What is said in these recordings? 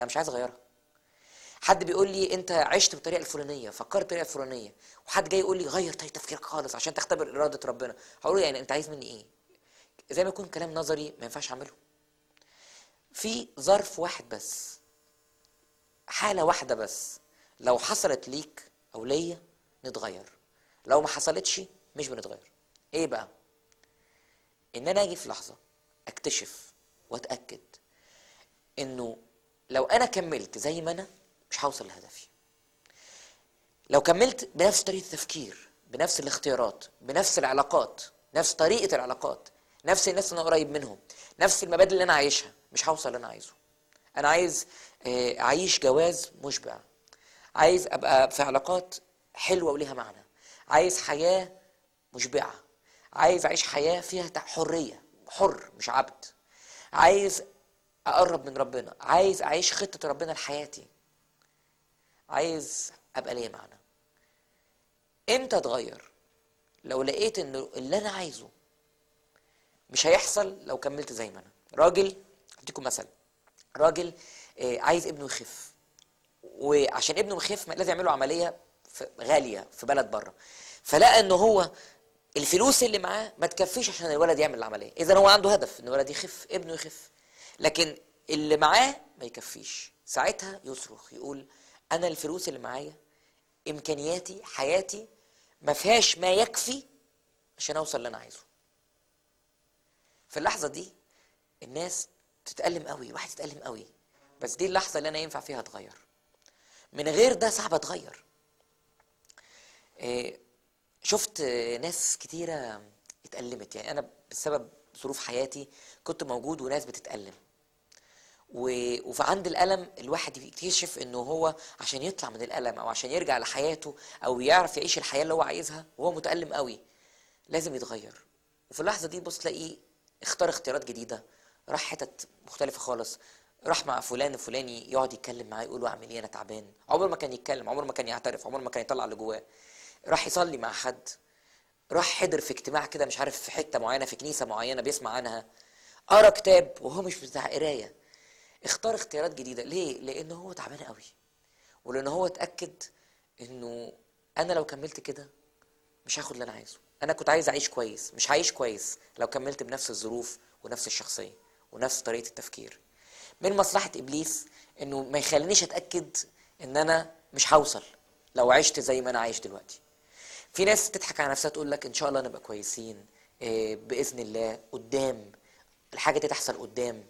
انا مش عايز اغيرها حد بيقول لي انت عشت بالطريقه الفلانيه فكرت بالطريقه الفلانيه وحد جاي يقول لي غير طريقه تفكيرك خالص عشان تختبر اراده ربنا هقول له يعني انت عايز مني ايه زي ما يكون كلام نظري ما ينفعش اعمله في ظرف واحد بس حاله واحده بس لو حصلت ليك او ليا نتغير لو ما حصلتش مش بنتغير ايه بقى ان انا اجي في لحظه اكتشف واتاكد انه لو انا كملت زي ما انا مش هوصل لهدفي لو كملت بنفس طريقه التفكير بنفس الاختيارات بنفس العلاقات نفس طريقه العلاقات نفس الناس اللي انا قريب منهم نفس المبادئ اللي انا عايشها مش هوصل اللي انا عايزه انا عايز آه، اعيش جواز مشبع عايز ابقى في علاقات حلوه وليها معنى عايز حياه مشبعه عايز اعيش حياه فيها تع- حريه حر مش عبد عايز اقرب من ربنا عايز اعيش خطه ربنا لحياتي عايز ابقى ليا معنى امتى اتغير لو لقيت انه اللي انا عايزه مش هيحصل لو كملت زي ما انا راجل اديكم مثل راجل آه، عايز ابنه يخف وعشان ابنه يخف ما- لازم يعملوا عمليه في- غاليه في بلد بره فلقى ان هو الفلوس اللي معاه ما تكفيش عشان الولد يعمل العمليه اذا هو عنده هدف ان الولد يخف ابنه يخف لكن اللي معاه ما يكفيش ساعتها يصرخ يقول انا الفلوس اللي معايا امكانياتي حياتي ما فيهاش ما يكفي عشان اوصل اللي انا عايزه في اللحظه دي الناس تتألم قوي الواحد يتألم قوي بس دي اللحظه اللي انا ينفع فيها اتغير من غير ده صعب اتغير إيه، شفت آه، ناس كتيرة اتألمت يعني أنا بسبب ظروف حياتي كنت موجود وناس بتتألم و- وفي عند الألم الواحد يكتشف إنه هو عشان يطلع من الألم أو عشان يرجع لحياته أو يعرف يعيش الحياة اللي هو عايزها وهو متألم قوي لازم يتغير وفي اللحظة دي بص تلاقيه اختار اختيارات جديدة راح حتت مختلفة خالص راح مع فلان الفلاني يقعد يتكلم معاه يقول له اعمل ايه انا تعبان عمره ما كان يتكلم عمره ما كان يعترف عمره ما كان يطلع اللي جواه راح يصلي مع حد راح حضر في اجتماع كده مش عارف في حته معينه في كنيسه معينه بيسمع عنها قرا كتاب وهو مش بتاع قرايه اختار اختيارات جديده ليه لانه هو تعبان قوي ولان هو اتاكد انه انا لو كملت كده مش هاخد اللي انا عايزه انا كنت عايز اعيش كويس مش هعيش كويس لو كملت بنفس الظروف ونفس الشخصيه ونفس طريقه التفكير من مصلحه ابليس انه ما يخلينيش اتاكد ان انا مش هوصل لو عشت زي ما انا عايش دلوقتي في ناس تضحك على نفسها تقول لك ان شاء الله نبقى كويسين إيه، باذن الله قدام الحاجه دي تحصل قدام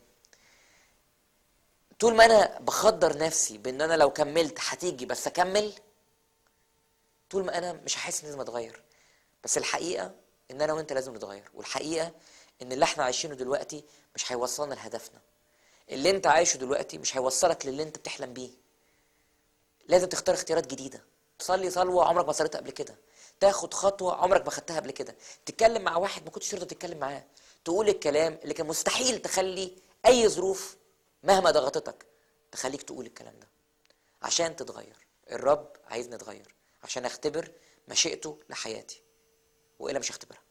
طول ما انا بخدر نفسي بان انا لو كملت هتيجي بس اكمل طول ما انا مش هحس اني لازم اتغير بس الحقيقه ان انا وانت لازم نتغير والحقيقه ان اللي احنا عايشينه دلوقتي مش هيوصلنا لهدفنا اللي انت عايشه دلوقتي مش هيوصلك للي انت بتحلم بيه لازم تختار اختيارات جديده تصلي صلوه عمرك ما صليتها قبل كده تاخد خطوه عمرك ما خدتها قبل كده تتكلم مع واحد ما كنتش ترضى تتكلم معاه تقول الكلام اللي كان مستحيل تخلي اي ظروف مهما ضغطتك تخليك تقول الكلام ده عشان تتغير الرب عايزني اتغير عشان اختبر مشيئته لحياتي والا مش هختبرها